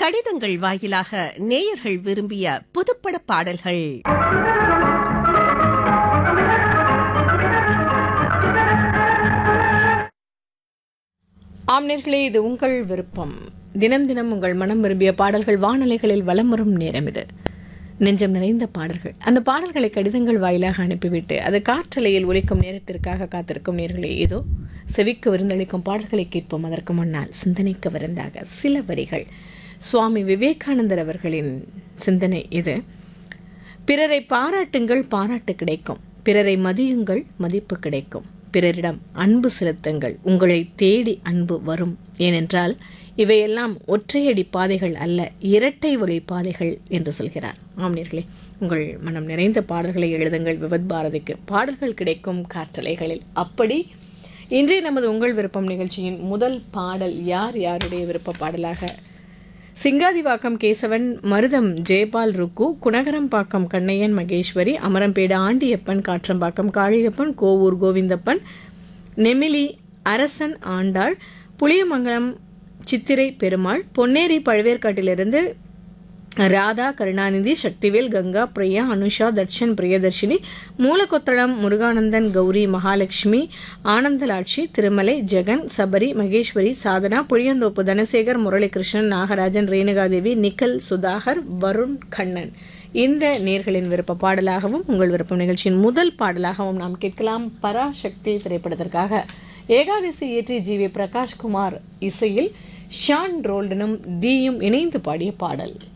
கடிதங்கள் வாயிலாக நேயர்கள் விரும்பிய புதுப்பட பாடல்கள் ஆம்நேர்களே இது உங்கள் விருப்பம் தினம் தினம் உங்கள் மனம் விரும்பிய பாடல்கள் வானொலிகளில் வலம் வரும் நேரம் இது நெஞ்சம் நிறைந்த பாடல்கள் அந்த பாடல்களை கடிதங்கள் வாயிலாக அனுப்பிவிட்டு அது காற்றலையில் ஒலிக்கும் நேரத்திற்காக காத்திருக்கும் நேர்களே இதோ செவிக்கு விருந்தளிக்கும் பாடல்களை கேட்போம் அதற்கு முன்னால் சிந்தனைக்கு விருந்தாக சில வரிகள் சுவாமி விவேகானந்தர் அவர்களின் சிந்தனை இது பிறரை பாராட்டுங்கள் பாராட்டு கிடைக்கும் பிறரை மதியுங்கள் மதிப்பு கிடைக்கும் பிறரிடம் அன்பு செலுத்துங்கள் உங்களை தேடி அன்பு வரும் ஏனென்றால் இவையெல்லாம் ஒற்றையடி பாதைகள் அல்ல இரட்டை வழி பாதைகள் என்று சொல்கிறார் ஆம்னீர்களே உங்கள் மனம் நிறைந்த பாடல்களை எழுதுங்கள் விபத் பாரதிக்கு பாடல்கள் கிடைக்கும் காற்றலைகளில் அப்படி இன்றைய நமது உங்கள் விருப்பம் நிகழ்ச்சியின் முதல் பாடல் யார் யாருடைய விருப்ப பாடலாக சிங்காதிவாக்கம் கேசவன் மருதம் ஜெயபால் ருக்கு குணகரம்பாக்கம் கண்ணையன் மகேஸ்வரி அமரம்பேடு ஆண்டியப்பன் காற்றம்பாக்கம் காளியப்பன் கோவூர் கோவிந்தப்பன் நெமிலி அரசன் ஆண்டாள் புளியமங்கலம் சித்திரை பெருமாள் பொன்னேரி பழவேற்காட்டிலிருந்து ராதா கருணாநிதி சக்திவேல் கங்கா பிரியா அனுஷா தர்ஷன் பிரியதர்ஷினி மூலக்கொத்தளம் முருகானந்தன் கௌரி மகாலட்சுமி ஆனந்தலாட்சி திருமலை ஜெகன் சபரி மகேஸ்வரி சாதனா புளியந்தோப்பு தனசேகர் முரளிகிருஷ்ணன் நாகராஜன் ரேணுகாதேவி நிக்கல் சுதாகர் வருண் கண்ணன் இந்த நேர்களின் விருப்ப பாடலாகவும் உங்கள் விருப்பம் நிகழ்ச்சியின் முதல் பாடலாகவும் நாம் கேட்கலாம் பராசக்தி திரைப்படத்திற்காக ஏகாதசி இயற்றி ஜி வி பிரகாஷ்குமார் இசையில் ஷான் ரோல்டனும் தீயும் இணைந்து பாடிய பாடல்